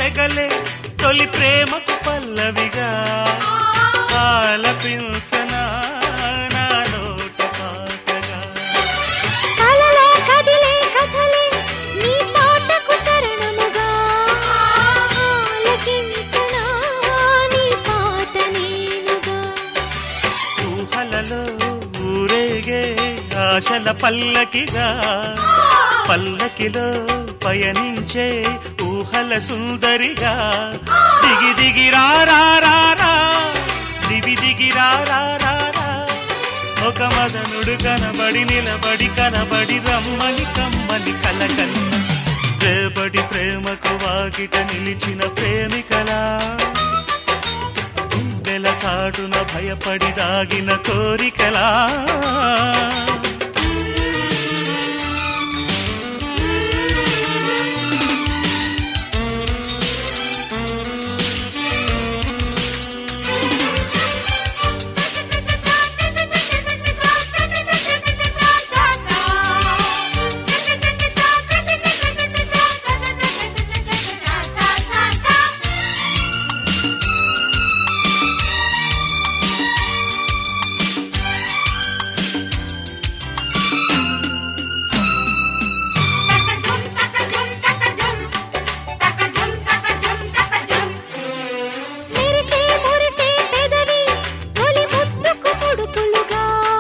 సెగలే తొలి ప్రేమకు పల్లవిగా ఆలపించనా నా నోట పాటగా కలలో కదిలే కథలే నీ పాటకు చరణముగా ఆలకించనా నీ పాట నేనుగా ఊహలలో ఊరేగే ఆశల పల్లకిగా పల్లకిలో పయనించే ఊహల సుందరిగా దిగి దిగి రా రా రా రా దిగి దిగి రా రా రా రా ఒక మదనుడు కనబడి నిలబడి కనబడి రమ్మని కమ్మని కలకన్న రేపటి ప్రేమకు వాకిట నిలిచిన ప్రేమికలా గుండెల చాటున భయపడి దాగిన కోరికలా మెరిసే మురిసే పెదవి తొలి ముద్దుకు ముడుపులుగా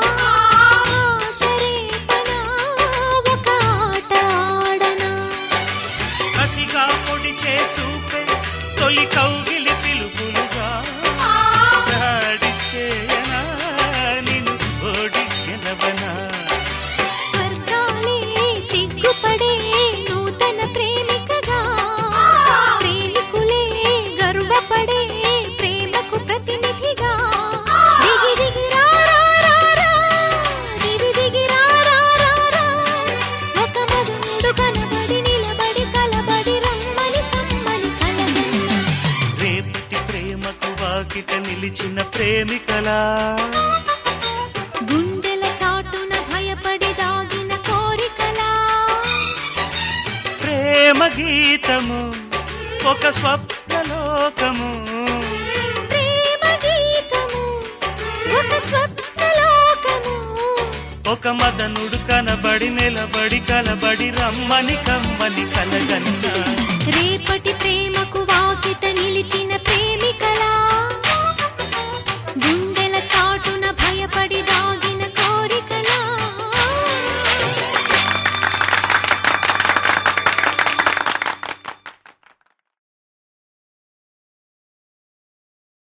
ఆశరేపనా ఒక ఆట ఆడనా కసిగా పొడిచే చూపే తొలి కౌగిలి పిలుపులుగా దాడి చేయనా నిన్ను ఓడి గెలవనా స్వర్గాలే సిగ్గుపడే నూతన ప్రేమికగా ప్రేమికులే గర్వపడే ప్రేమకు ప్రతినిధిగా దిగి దిగి రా రా రా రా, దిగి దిగి రా రా రా రా. ఒక మధుడు కనబడి నిలబడి కలబడి రమ్మని కమ్మని కలగన్నా రేపటి ప్రేమకు వాకిట నిలిచిన ప్రేమికలా గుండెల చాటున భయపడి దాగిన కోరికలా ప్రేమ గీతము ఒక స్వప్నలోకము ప్రేమ గీతము ఒక స్వప్నలోకము ఒక మదనుడు కనబడి నిలబడి కలబడి రమ్మని కమ్మని కలగన్నా రేపటి